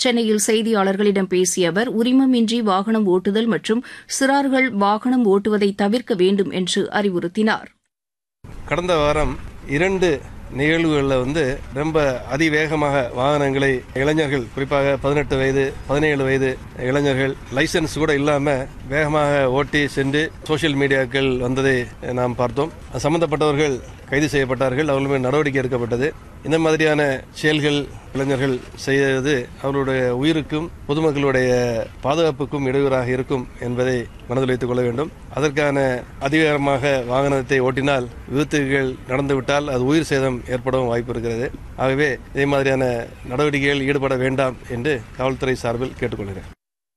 சென்னையில் செய்தியாளர்களிடம் பேசிய அவர் உரிமமின்றி வாகனம் ஓட்டுதல் மற்றும் சிறார்கள் வாகனம் ஓட்டுவதை தவிர்க்க வேண்டும் என்று அறிவுறுத்தினார் கடந்த வாரம் இரண்டு நிகழ்வுகளில் வந்து ரொம்ப அதிவேகமாக வாகனங்களை இளைஞர்கள் குறிப்பாக பதினெட்டு வயது பதினேழு வயது இளைஞர்கள் லைசன்ஸ் கூட இல்லாமல் வேகமாக ஓட்டி சென்று சோசியல் மீடியாக்கள் வந்ததை நாம் பார்த்தோம் சம்பந்தப்பட்டவர்கள் கைது செய்யப்பட்டார்கள் அவர்கள் மேல் நடவடிக்கை எடுக்கப்பட்டது இந்த மாதிரியான செயல்கள் இளைஞர்கள் செய்வது அவர்களுடைய உயிருக்கும் பொதுமக்களுடைய பாதுகாப்புக்கும் இடையூறாக இருக்கும் என்பதை மனதில் வைத்துக் கொள்ள வேண்டும் அதற்கான அதிகாரமாக வாகனத்தை ஓட்டினால் விபத்துகள் நடந்துவிட்டால் அது உயிர் சேதம் ஏற்படவும் வாய்ப்பு இருக்கிறது ஆகவே இதே மாதிரியான நடவடிக்கைகள் ஈடுபட வேண்டாம் என்று காவல்துறை சார்பில் கேட்டுக்கொள்கிறேன்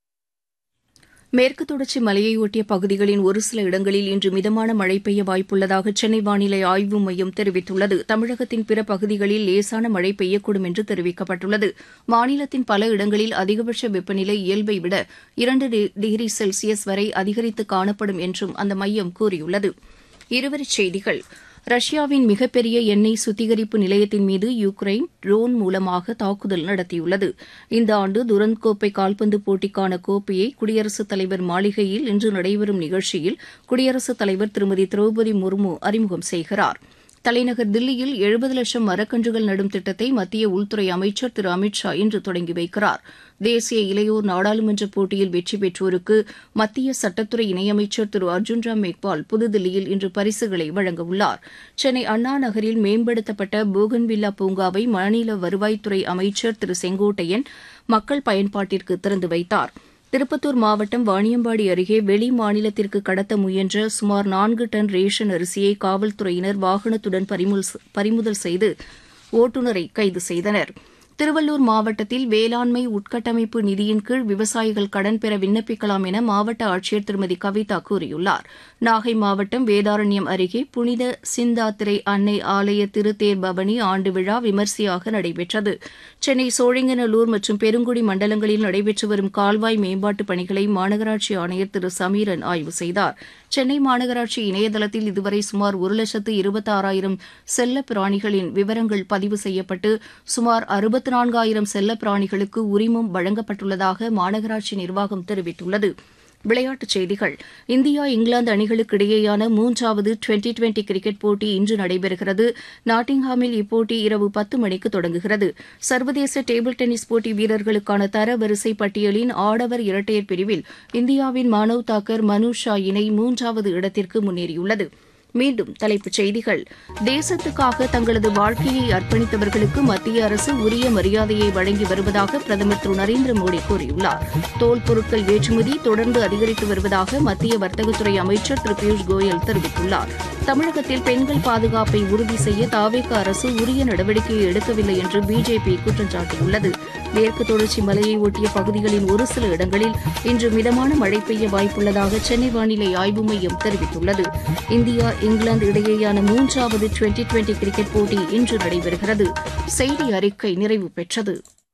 மேற்கு தொடர்ச்சி மலையையொட்டிய பகுதிகளின் ஒரு சில இடங்களில் இன்று மிதமான மழை பெய்ய வாய்ப்புள்ளதாக சென்னை வானிலை ஆய்வு மையம் தெரிவித்துள்ளது தமிழகத்தின் பிற பகுதிகளில் லேசான மழை பெய்யக்கூடும் என்று தெரிவிக்கப்பட்டுள்ளது மாநிலத்தின் பல இடங்களில் அதிகபட்ச வெப்பநிலை இயல்பை விட இரண்டு டிகிரி செல்சியஸ் வரை அதிகரித்து காணப்படும் என்றும் அந்த மையம் கூறியுள்ளது இருவரிச் செய்திகள் ரஷ்யாவின் மிகப்பெரிய எண்ணெய் சுத்திகரிப்பு நிலையத்தின் மீது யுக்ரைன் ட்ரோன் மூலமாக தாக்குதல் நடத்தியுள்ளது இந்த ஆண்டு துரந்த் கோப்பை கால்பந்து போட்டிக்கான கோப்பையை குடியரசுத் தலைவர் மாளிகையில் இன்று நடைபெறும் நிகழ்ச்சியில் குடியரசுத் தலைவர் திருமதி திரௌபதி முர்மு அறிமுகம் செய்கிறார் தலைநகர் தில்லியில் எழுபது லட்சம் மரக்கன்றுகள் நடும் திட்டத்தை மத்திய உள்துறை அமைச்சர் திரு அமித் ஷா இன்று தொடங்கி வைக்கிறார் தேசிய இளையோர் நாடாளுமன்ற போட்டியில் வெற்றி பெற்றோருக்கு மத்திய சட்டத்துறை இணையமைச்சர் திரு அர்ஜுன் ராம் மேக்வால் புதுதில்லியில் இன்று பரிசுகளை வழங்கவுள்ளார் சென்னை அண்ணா நகரில் மேம்படுத்தப்பட்ட போகன்வில்லா பூங்காவை மாநில வருவாய்த்துறை அமைச்சர் திரு செங்கோட்டையன் மக்கள் பயன்பாட்டிற்கு திறந்து வைத்தாா் திருப்பத்தூர் மாவட்டம் வாணியம்பாடி அருகே வெளி மாநிலத்திற்கு கடத்த முயன்ற சுமார் நான்கு டன் ரேஷன் அரிசியை காவல்துறையினர் வாகனத்துடன் பறிமுதல் செய்து ஓட்டுநரை கைது செய்தனர் திருவள்ளூர் மாவட்டத்தில் வேளாண்மை உட்கட்டமைப்பு நிதியின் கீழ் விவசாயிகள் கடன் பெற விண்ணப்பிக்கலாம் என மாவட்ட ஆட்சியர் திருமதி கவிதா கூறியுள்ளார் நாகை மாவட்டம் வேதாரண்யம் அருகே புனித சிந்தாத்திரை அன்னை ஆலய திருத்தேர் பவனி ஆண்டு விழா விமரிசையாக நடைபெற்றது சென்னை சோழிங்கநல்லூர் மற்றும் பெருங்குடி மண்டலங்களில் நடைபெற்று வரும் கால்வாய் மேம்பாட்டுப் பணிகளை மாநகராட்சி ஆணையர் திரு சமீரன் ஆய்வு செய்தார் சென்னை மாநகராட்சி இணையதளத்தில் இதுவரை சுமார் ஒரு லட்சத்து இருபத்தாறாயிரம் செல்ல பிராணிகளின் விவரங்கள் பதிவு செய்யப்பட்டு சுமார் அறுபத்து நான்காயிரம் செல்ல பிராணிகளுக்கு உரிமம் வழங்கப்பட்டுள்ளதாக மாநகராட்சி நிர்வாகம் தெரிவித்துள்ளது விளையாட்டுச் செய்திகள் இந்தியா இங்கிலாந்து அணிகளுக்கு இடையேயான மூன்றாவது டுவெண்டி டுவெண்டி கிரிக்கெட் போட்டி இன்று நடைபெறுகிறது நாட்டிங்ஹாமில் இப்போட்டி இரவு பத்து மணிக்கு தொடங்குகிறது சர்வதேச டேபிள் டென்னிஸ் போட்டி வீரர்களுக்கான தரவரிசை பட்டியலின் ஆடவர் இரட்டையர் பிரிவில் இந்தியாவின் மானவ் தாக்கர் மனு ஷா இணை மூன்றாவது இடத்திற்கு முன்னேறியுள்ளது மீண்டும் தலைப்புச் செய்திகள் தேசத்துக்காக தங்களது வாழ்க்கையை அர்ப்பணித்தவர்களுக்கு மத்திய அரசு உரிய மரியாதையை வழங்கி வருவதாக பிரதமர் திரு நரேந்திர மோடி கூறியுள்ளார் தோல் பொருட்கள் ஏற்றுமதி தொடர்ந்து அதிகரித்து வருவதாக மத்திய வர்த்தகத்துறை அமைச்சர் திரு பியூஷ் கோயல் தெரிவித்துள்ளார் தமிழகத்தில் பெண்கள் பாதுகாப்பை உறுதி செய்ய தாவேக அரசு உரிய நடவடிக்கையை எடுக்கவில்லை என்று பிஜேபி குற்றம் சாட்டியுள்ளது மேற்கு தொடர்ச்சி மலையை ஒட்டிய பகுதிகளின் ஒரு சில இடங்களில் இன்று மிதமான மழை பெய்ய வாய்ப்புள்ளதாக சென்னை வானிலை ஆய்வு மையம் தெரிவித்துள்ளது இந்தியா இங்கிலாந்து இடையேயான மூன்றாவது டுவெண்டி டுவெண்டி கிரிக்கெட் போட்டி இன்று நடைபெறுகிறது செய்தி அறிக்கை நிறைவு பெற்றது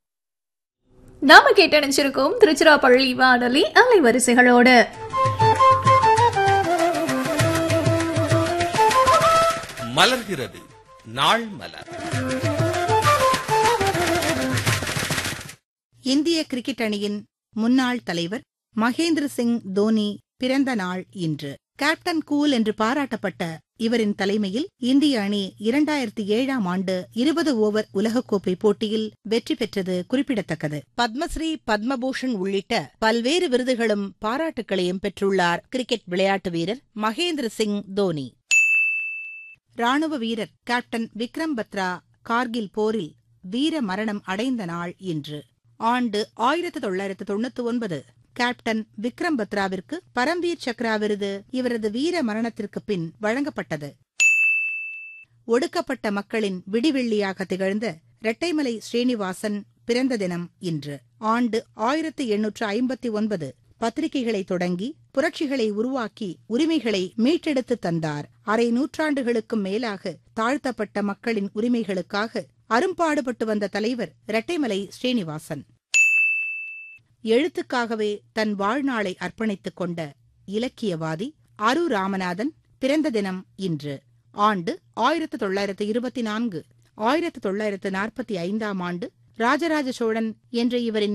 நாம கேட்டணிச்சிருக்கோம் திருச்சிராப்பள்ளி வானொலி அலைவரிசைகளோடு மலர்கிறது நாள் மலர் இந்திய கிரிக்கெட் அணியின் முன்னாள் தலைவர் மகேந்திர சிங் தோனி பிறந்த நாள் இன்று கேப்டன் கூல் என்று பாராட்டப்பட்ட இவரின் தலைமையில் இந்திய அணி இரண்டாயிரத்தி ஏழாம் ஆண்டு இருபது ஓவர் உலகக்கோப்பை போட்டியில் வெற்றி பெற்றது குறிப்பிடத்தக்கது பத்மஸ்ரீ பத்மபூஷன் உள்ளிட்ட பல்வேறு விருதுகளும் பாராட்டுகளையும் பெற்றுள்ளார் கிரிக்கெட் விளையாட்டு வீரர் மகேந்திர சிங் தோனி ராணுவ வீரர் கேப்டன் விக்ரம் பத்ரா கார்கில் போரில் வீர மரணம் அடைந்த நாள் இன்று ஆண்டு ஆயிரத்து தொள்ளாயிரத்து தொண்ணூத்தி ஒன்பது கேப்டன் விக்ரம் பத்ராவிற்கு பரம்வீர் சக்ரா விருது இவரது வீர மரணத்திற்கு பின் வழங்கப்பட்டது ஒடுக்கப்பட்ட மக்களின் விடிவெள்ளியாக திகழ்ந்த இரட்டைமலை ஸ்ரீனிவாசன் பிறந்த தினம் இன்று ஆண்டு ஆயிரத்து எண்ணூற்று ஐம்பத்தி ஒன்பது பத்திரிகைகளை தொடங்கி புரட்சிகளை உருவாக்கி உரிமைகளை மீட்டெடுத்து தந்தார் அரை நூற்றாண்டுகளுக்கும் மேலாக தாழ்த்தப்பட்ட மக்களின் உரிமைகளுக்காக அரும்பாடுபட்டு வந்த தலைவர் இரட்டைமலை ஸ்ரீனிவாசன் எழுத்துக்காகவே தன் வாழ்நாளை அர்ப்பணித்துக் கொண்ட இலக்கியவாதி அரு ராமநாதன் பிறந்த தினம் இன்று ஆண்டு ஆயிரத்து தொள்ளாயிரத்து இருபத்தி நான்கு ஆயிரத்து தொள்ளாயிரத்து நாற்பத்தி ஐந்தாம் ஆண்டு ராஜராஜ சோழன் என்ற இவரின்